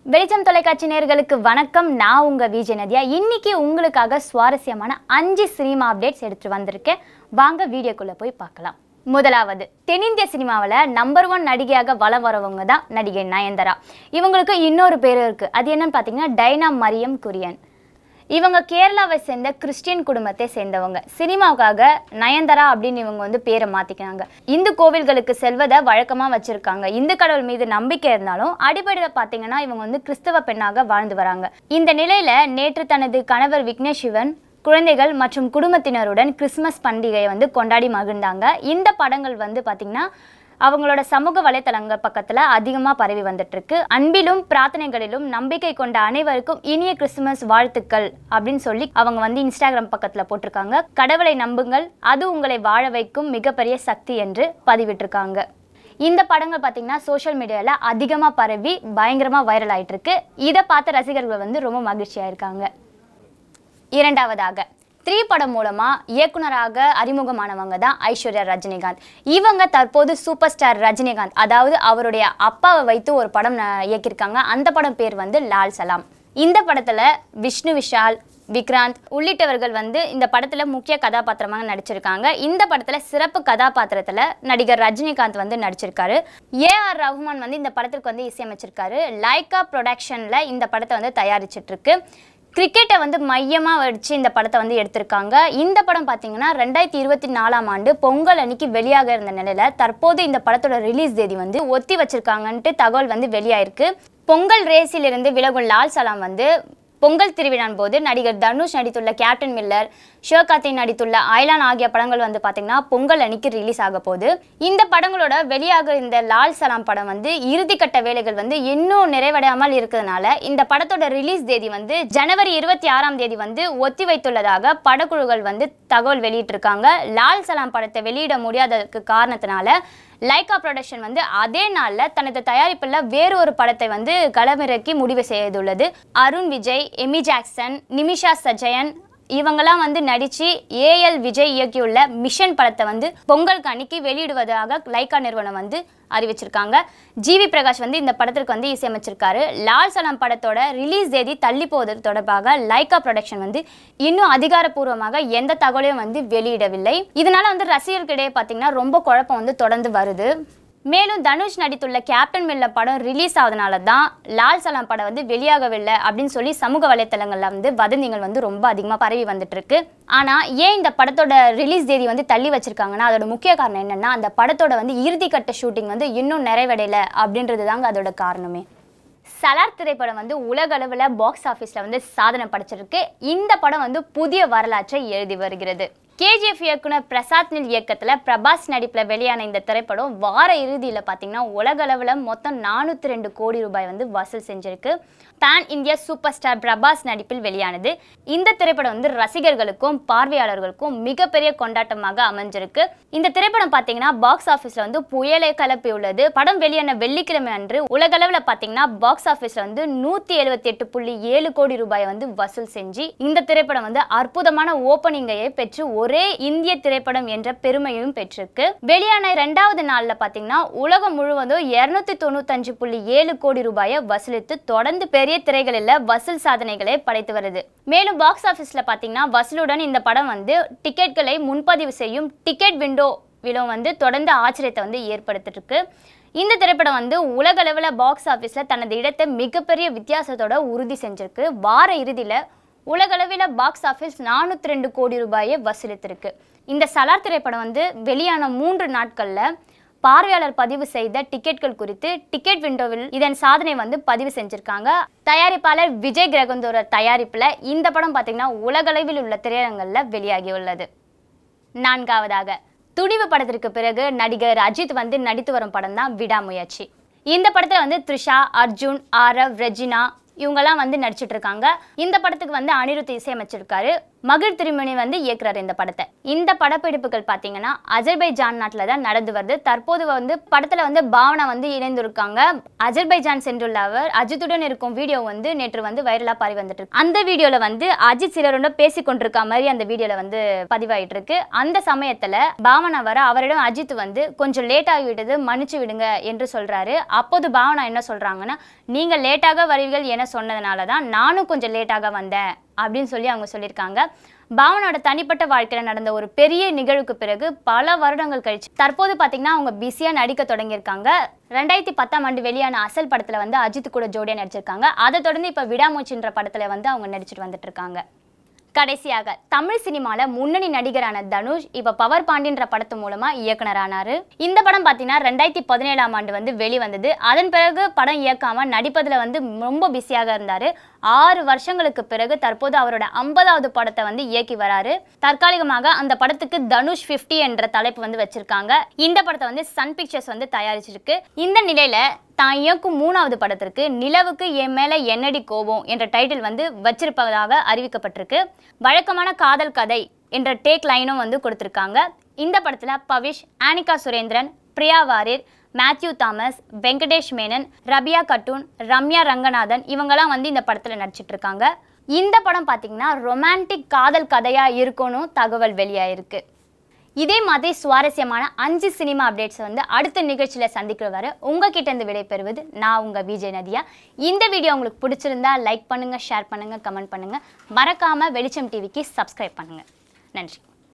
வெளிச்சம் தொலைக்காட்சி நேயர்களுக்கு வணக்கம் நான் உங்க விஜய் நதியா இன்னைக்கு உங்களுக்காக சுவாரஸ்யமான அஞ்சு சினிமா அப்டேட்ஸ் எடுத்துட்டு வந்திருக்கேன் வாங்க வீடியோக்குள்ள போய் பார்க்கலாம் முதலாவது தென்னிந்திய சினிமாவில் நம்பர் ஒன் நடிகையாக வலம் வரவங்க தான் நடிகை நயன்தாரா இவங்களுக்கு இன்னொரு பேர் இருக்கு அது என்னன்னு பார்த்தீங்கன்னா டைனா மரியம் குரியன் இவங்க கேரளாவை சேர்ந்த கிறிஸ்டியன் குடும்பத்தை சேர்ந்தவங்க சினிமாவுக்காக நயன்தாரா அப்படின்னு இவங்க வந்து பேரை மாத்திக்கிறாங்க இந்து கோவில்களுக்கு செல்வதை வழக்கமா வச்சிருக்காங்க இந்து கடவுள் மீது நம்பிக்கை இருந்தாலும் அடிப்படையில் பார்த்தீங்கன்னா இவங்க வந்து கிறிஸ்தவ பெண்ணாக வாழ்ந்து வராங்க இந்த நிலையில நேற்று தனது கணவர் விக்னேஷ் சிவன் குழந்தைகள் மற்றும் குடும்பத்தினருடன் கிறிஸ்மஸ் பண்டிகையை வந்து கொண்டாடி மகிழ்ந்தாங்க இந்த படங்கள் வந்து பார்த்தீங்கன்னா அவங்களோட சமூக வலைத்தளங்கள் பக்கத்தில் அதிகமாக பரவி வந்துட்டு இருக்கு அன்பிலும் பிரார்த்தனைகளிலும் நம்பிக்கை கொண்ட அனைவருக்கும் இனிய கிறிஸ்துமஸ் வாழ்த்துக்கள் அப்படின்னு சொல்லி அவங்க வந்து இன்ஸ்டாகிராம் பக்கத்தில் போட்டிருக்காங்க கடவுளை நம்புங்கள் அது உங்களை வாழ வைக்கும் மிகப்பெரிய சக்தி என்று பதிவிட்டிருக்காங்க இந்த படங்கள் பார்த்தீங்கன்னா சோஷியல் மீடியாவில் அதிகமாக பரவி பயங்கரமாக வைரல் ஆயிட்டு இருக்கு இதை பார்த்த ரசிகர்கள் வந்து ரொம்ப மகிழ்ச்சியாக இருக்காங்க இரண்டாவதாக த்ரீ படம் மூலமா இயக்குனராக அறிமுகமானவங்க தான் ஐஸ்வர்யா ரஜினிகாந்த் இவங்க தற்போது சூப்பர் ஸ்டார் ரஜினிகாந்த் அதாவது அவருடைய அப்பாவை வைத்து ஒரு படம் ந- இயக்கியிருக்காங்க அந்த படம் பேர் வந்து லால் சலாம் இந்த படத்துல விஷ்ணு விஷால் விக்ராந்த் உள்ளிட்டவர்கள் வந்து இந்த படத்துல முக்கிய கதாபாத்திரமாக நடிச்சிருக்காங்க இந்த படத்துல சிறப்பு கதாபாத்திரத்துல நடிகர் ரஜினிகாந்த் வந்து நடிச்சிருக்காரு ஏ ஆர் ரஹ்மான் வந்து இந்த படத்திற்கு வந்து இசையமைச்சிருக்காரு லைக்கா ப்ரொடக்ஷன்ல இந்த படத்தை வந்து தயாரிச்சிட்டு இருக்கு கிரிக்கெட்டை வந்து மையமாக வச்சு இந்த படத்தை வந்து எடுத்திருக்காங்க இந்த படம் பார்த்தீங்கன்னா ரெண்டாயிரத்தி இருபத்தி நாலாம் ஆண்டு பொங்கல் அன்னைக்கு வெளியாக இருந்த நிலையில தற்போது இந்த படத்தோட ரிலீஸ் தேதி வந்து ஒத்தி வச்சிருக்காங்கன்ட்டு தகவல் வந்து வெளியாயிருக்கு பொங்கல் ரேஸிலிருந்து விலகும் லால் சலாம் வந்து பொங்கல் திருவிழான் போது நடிகர் தனுஷ் நடித்துள்ள கேப்டன் மில்லர் சிவகார்த்திகேயன் நடித்துள்ள ஐலான் ஆகிய படங்கள் வந்து பார்த்தீங்கன்னா பொங்கல் அன்னைக்கு ரிலீஸ் ஆக போகுது இந்த படங்களோட வெளியாக இந்த லால் சலாம் படம் வந்து இறுதிக்கட்ட வேலைகள் வந்து இன்னும் நிறைவடையாமல் இருக்கிறதுனால இந்த படத்தோட ரிலீஸ் தேதி வந்து ஜனவரி இருபத்தி ஆறாம் தேதி வந்து ஒத்தி வைத்துள்ளதாக படக்குழுக்கள் வந்து தகவல் வெளியிட்டிருக்காங்க லால் சலாம் படத்தை வெளியிட முடியாததற்கு காரணத்தினால லைகா ப்ரொடக்ஷன் வந்து அதே நாளில் தனது தயாரிப்பில் வேறு ஒரு படத்தை வந்து களமிறக்கி முடிவு செய்துள்ளது அருண் விஜய் எமி ஜாக்சன் நிமிஷா சஜயன் இவங்கெல்லாம் வந்து நடிச்சு ஏஎல் விஜய் இயக்கியுள்ள மிஷன் படத்தை வந்து பொங்கலுக்கு அன்னைக்கு வெளியிடுவதாக லைகா நிறுவனம் வந்து அறிவிச்சிருக்காங்க ஜிவி பிரகாஷ் வந்து இந்த படத்திற்கு வந்து இசையமைச்சிருக்காரு லால் சலாம் படத்தோட ரிலீஸ் தேதி தள்ளி போவது தொடர்பாக லைகா ப்ரொடக்ஷன் வந்து இன்னும் அதிகாரப்பூர்வமாக எந்த தகவலையும் வந்து வெளியிடவில்லை இதனால வந்து ரசிகர்களிடையே பார்த்தீங்கன்னா ரொம்ப குழப்பம் வந்து தொடர்ந்து வருது மேலும் தனுஷ் நடித்துள்ள கேப்டன் மில்ல படம் ரிலீஸ் ஆகுதுனால தான் லால் சலாம் படம் வந்து வெளியாகவில்லை அப்படின்னு சொல்லி சமூக வலைத்தளங்கள்ல வந்து வதந்திகள் வந்து ரொம்ப அதிகமாக பரவி வந்துட்டு இருக்கு ஆனால் ஏன் இந்த படத்தோட ரிலீஸ் தேதி வந்து தள்ளி வச்சிருக்காங்கன்னா அதோட முக்கிய காரணம் என்னன்னா அந்த படத்தோட வந்து இறுதிக்கட்ட ஷூட்டிங் வந்து இன்னும் நிறைவடையல அப்படின்றது தாங்க அதோட காரணமே சலார் திரைப்படம் வந்து உலக அளவில் பாக்ஸ் ஆஃபீஸில் வந்து சாதனை படைச்சிருக்கு இந்த படம் வந்து புதிய வரலாற்றை எழுதி வருகிறது கேஜிஎஃப் இயக்குனர் பிரசாத் நில் இயக்கத்தில் பிரபாஸ் நடிப்பில் வெளியான இந்த திரைப்படம் வார இறுதியில் பார்த்தீங்கன்னா உலக அளவில் மொத்தம் நானூற்றி ரெண்டு கோடி ரூபாய் வந்து வசூல் செஞ்சிருக்கு pan India super star Prabhas நடிப்பில் வெளியானது இந்த திரைப்படம் வந்து ரசிகர்களுக்கும் பார்வையாளர்களுக்கும் மிகப்பெரிய கொண்டாட்டமாக அமைஞ்சிருக்கு இந்த திரைப்படம் பார்த்தீங்கன்னா பாக்ஸ் ஆஃபீஸில் வந்து புயலை கிளப்பியுள்ளது படம் வெளியான வெள்ளிக்கிழமை அன்று உலகளவில் பார்த்தீங்கன்னா பாக்ஸ் ஆஃபீஸில் வந்து நூற்றி எழுபத்தி எட்டு புள்ளி ஏழு கோடி ரூபாய் வந்து வசூல் செஞ்சு இந்த திரைப்படம் வந்து அற்புதமான ஓப்பனிங்கையை பெற்று ஒரே இந்திய திரைப்படம் என்ற பெருமையும் பெற்றிருக்கு வெளியான இரண்டாவது நாளில் பார்த்தீங்கன்னா உலகம் முழுவதும் இருநூத்தி தொண்ணூத்தஞ்சு புள்ளி ஏழு கோடி ரூபாயை வசூலித்து தொடர்ந்து பெரிய திரைகளில் வசூல் சாதனைகளை படைத்து வருது மேலும் பாக்ஸ் ஆஃபீஸில் பார்த்தீங்கன்னா வசூலுடன் இந்த படம் வந்து டிக்கெட்களை முன்பதிவு செய்யும் டிக்கெட் விண்டோ விலும் வந்து தொடர்ந்து ஆச்சரியத்தை வந்து ஏற்படுத்திட்டு இருக்கு இந்த திரைப்படம் வந்து உலகளவில் பாக்ஸ் ஆஃபீஸில் தனது இடத்தை மிகப்பெரிய வித்தியாசத்தோட உறுதி செஞ்சிருக்கு வார இறுதியில் உலகளவில் பாக்ஸ் ஆஃபீஸ் நானூற்றி ரெண்டு கோடி ரூபாயை வசூலித்திருக்கு இந்த சலார் திரைப்படம் வந்து வெளியான மூன்று நாட்களில் பார்வையாளர் பதிவு செய்த டிக்கெட்கள் குறித்து டிக்கெட் விண்டோவில் இதன் சாதனை வந்து பதிவு செஞ்சிருக்காங்க தயாரிப்பாளர் விஜய் கிரகந்தோர தயாரிப்பில் இந்த படம் பார்த்தீங்கன்னா உலகளவில் உள்ள திரையரங்களில் வெளியாகியுள்ளது நான்காவதாக துணிவு படத்திற்கு பிறகு நடிகர் அஜித் வந்து நடித்து வரும் படம் தான் விடாமுயற்சி இந்த படத்தில் வந்து த்ரிஷா அர்ஜுன் ஆரவ் ரெஜினா இவங்கெல்லாம் வந்து நடிச்சிட்டு இருக்காங்க இந்த படத்துக்கு வந்து அனிருத் இசையமைச்சிருக்காரு மகிழ் திருமணி வந்து இயக்குறாரு இந்த படத்தை இந்த படப்பிடிப்புகள் பார்த்தீங்கன்னா அஜர்பைஜான் நாட்டில் தான் நடந்து வருது தற்போது வந்து படத்தில் வந்து பாவனா வந்து இணைந்திருக்காங்க அஜர்பைஜான் சென்றுள்ள அவர் அஜித்துடன் இருக்கும் வீடியோ வந்து நேற்று வந்து வைரலாக பரவி வந்துட்டு இருக்கு அந்த வீடியோவில் வந்து அஜித் சிலரோட பேசி கொண்டிருக்க மாதிரி அந்த வீடியோவில் வந்து பதிவாயிட்டு இருக்கு அந்த சமயத்தில் பாவனா வர அவரிடம் அஜித் வந்து கொஞ்சம் லேட் ஆகிவிட்டது மன்னிச்சு விடுங்க என்று சொல்றாரு அப்போது பாவனா என்ன சொல்றாங்கன்னா நீங்க லேட்டாக வருவீர்கள் என சொன்னதுனால தான் நானும் கொஞ்சம் லேட்டாக வந்தேன் அப்படின்னு சொல்லி அவங்க சொல்லியிருக்காங்க பாவனோட தனிப்பட்ட வாழ்க்கையில் நடந்த ஒரு பெரிய நிகழ்வுக்கு பிறகு பல வருடங்கள் கழிச்சு தற்போது பார்த்தீங்கன்னா அவங்க பிஸியாக நடிக்க தொடங்கியிருக்காங்க ரெண்டாயிரத்தி பத்தாம் ஆண்டு வெளியான அசல் படத்தில் வந்து அஜித் கூட ஜோடியாக நடிச்சிருக்காங்க அதை தொடர்ந்து இப்போ விடாமூச்சின்ற படத்தில் வந்து அவங்க நடிச்சிட்டு வந்துட்டு இருக்காங்க கடைசியாக தமிழ் சினிமால முன்னணி நடிகரான தனுஷ் இப்ப பவர் பாண்டின்ற படத்து மூலமா இயக்குனரானாரு இந்த படம் பாத்தீங்கன்னா ரெண்டாயிரத்தி பதினேழாம் ஆண்டு வந்து வெளிவந்தது அதன் பிறகு படம் இயக்காம நடிப்பதுல வந்து ரொம்ப பிஸியாக இருந்தாரு ஆறு வருஷங்களுக்கு பிறகு தற்போது அவரோட ஐம்பதாவது படத்தை வந்து இயக்கி வராரு தற்காலிகமாக அந்த படத்துக்கு தனுஷ் 50 என்ற தலைப்பு வந்து வச்சிருக்காங்க இந்த படத்தை வந்து சன் பிக்சர்ஸ் வந்து தயாரிச்சிருக்கு இந்த நிலையில தான் இயக்கும் மூணாவது படத்திற்கு நிலவுக்கு என் மேல என்னடி கோபம் என்ற டைட்டில் வந்து வச்சிருப்பதாக அறிவிக்கப்பட்டிருக்கு வழக்கமான காதல் கதை என்ற டேக் லைனும் வந்து கொடுத்திருக்காங்க இந்த படத்துல பவிஷ் ஆனிகா சுரேந்திரன் பிரியா வாரியர் மேத்யூ தாமஸ் வெங்கடேஷ் மேனன் ரபியா கட்டூன் ரம்யா ரங்கநாதன் இவங்கெல்லாம் வந்து இந்த படத்துல நடிச்சிட்டு இருக்காங்க இந்த படம் பார்த்தீங்கன்னா ரொமான்டிக் காதல் கதையா இருக்கும்னு தகவல் வெளியாயிருக்கு இதே மாதிரி சுவாரஸ்யமான அஞ்சு சினிமா அப்டேட்ஸ் வந்து அடுத்த நிகழ்ச்சியில் சந்திக்கிற வரை உங்ககிட்ட இருந்து விடைபெறுவது நான் உங்கள் விஜய் நதியா இந்த வீடியோ உங்களுக்கு பிடிச்சிருந்தா லைக் பண்ணுங்கள் ஷேர் பண்ணுங்கள் கமெண்ட் பண்ணுங்கள் மறக்காமல் வெளிச்சம் டிவிக்கு சப்ஸ்கிரைப் பண்ணுங்கள் நன்றி